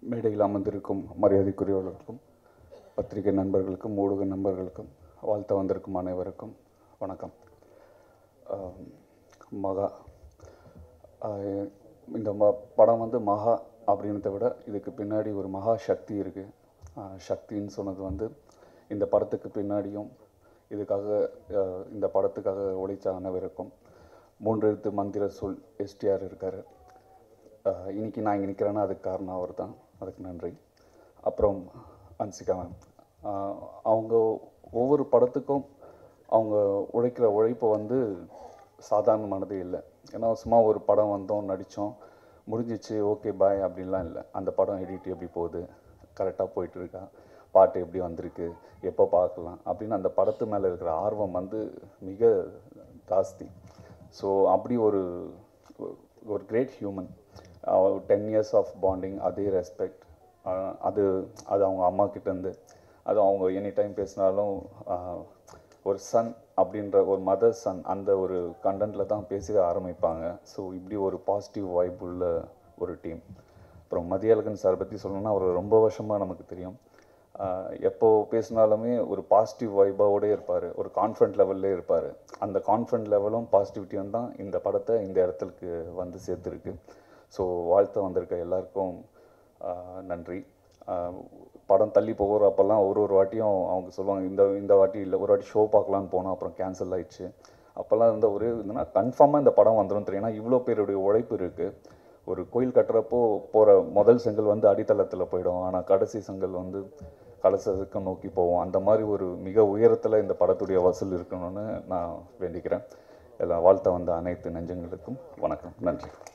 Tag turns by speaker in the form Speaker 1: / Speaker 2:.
Speaker 1: மேடையில் அமர்ந்திருக்கும் மரியாதைக்குரியவர்களுக்கும் பத்திரிகை நண்பர்களுக்கும் ஊடக நண்பர்களுக்கும் வாழ்த்த வந்திருக்கும் அனைவருக்கும் வணக்கம் ஆம், மகா ஆஹ், இந்த ம படம் வந்து மகா அப்படின்றத விட இதுக்கு பின்னாடி ஒரு மகா சக்தி இருக்குது சக்தின்னு சொன்னது வந்து இந்த படத்துக்கு பின்னாடியும் இதுக்காக ஆஹ், இந்த படத்துக்காக உழைச்ச அனைவருக்கும் மூன்றெழுத்து மந்திர சொல் எஸ்டிஆர் இருக்கார் ஆஹ் இன்னைக்கு நான் இங்கே நிற்கிறேன்னா அதுக்கு காரணம் அவர் தான் அதுக்கு நன்றி அப்புறம் அன்சிகா மேம் ஆஹ் அவங்க ஒவ்வொரு படத்துக்கும் அவங்க உழைக்கிற உழைப்பு வந்து சாதாரணமானதே இல்லை ஏன்னா சும்மா ஒரு படம் வந்தோம் நடித்தோம் முடிஞ்சிச்சு ஓகே பாய் அப்படின்லாம் இல்லை அந்த படம் எடிட் எப்படி போகுது கரெக்டாக போயிட்டு இருக்கா பாட்டு எப்படி வந்திருக்கு எப்போ பார்க்கலாம் அப்படின்னு அந்த படத்து மேலே இருக்கிற ஆர்வம் வந்து மிக ஜாஸ்தி ஸோ அப்படி ஒரு ஒரு great human ten years of bonding அதே ரெஸ்பெக்ட் அது அது அவங்க அம்மா கிட்டேருந்து அது அவங்க எனி டைம் பேசினாலும் ஆஹ், ஒரு சன் அப்படின்ற ஒரு மதர் சன் அந்த ஒரு கண்டென்ட்டில் தான் பேச ஆரம்பிப்பாங்க ஸோ இப்படி ஒரு பாசிட்டிவ் வைப் உள்ள ஒரு டீம் அப்புறம் மதியழகன் சார் பற்றி சொல்லணும்னா அவர் ரொம்ப வருஷமாக நமக்கு தெரியும் ஆஹ் எப்போ பேசினாலுமே ஒரு பாசிட்டிவ் வைபாவோடே இருப்பார் ஒரு கான்ஃபிடென்ட் லெவல்லே இருப்பார் அந்த கான்ஃபிடென்ட் லெவலும் பாசிட்டிவிட்டியும் தான் இந்த படத்தை இந்த இடத்துக்கு வந்து சேர்த்துருக்கு ஸோ வாழ்த்த வந்திருக்க எல்லாருக்கும் ஆஹ் நன்றி ஆஹ் படம் தள்ளி போகிறப்பெல்லாம் ஒரு ஒரு வாட்டியும் அவங்க சொல்லுவாங்க இந்த இந்த வாட்டி இல்லை ஒரு வாட்டி ஷோ பார்க்கலான்னு போனோம் அப்புறம் கேன்சல் ஆயிடுச்சு அப்போல்லாம் இருந்த ஒரே இதுனா கன்ஃபார்மாக இந்த படம் வந்துடும் தெரியும் ஏன்னா இவ்வளோ பேருடைய உழைப்பு இருக்குது ஒரு கோயில் கட்டுறப்போ போகிற முதல் செங்கல் வந்து அடித்தளத்தில் போயிடும் ஆனால் கடைசி செங்கல் வந்து கலசத்துக்கு நோக்கி போவோம் அந்த மாதிரி ஒரு மிக உயரத்தில் இந்த படத்துடைய வசூல் இருக்கணும்னு நான் வேண்டிக்கிறேன் எல்லாம் வாழ்த்த வந்த அனைத்து நெஞ்சங்களுக்கும் வணக்கம் நன்றி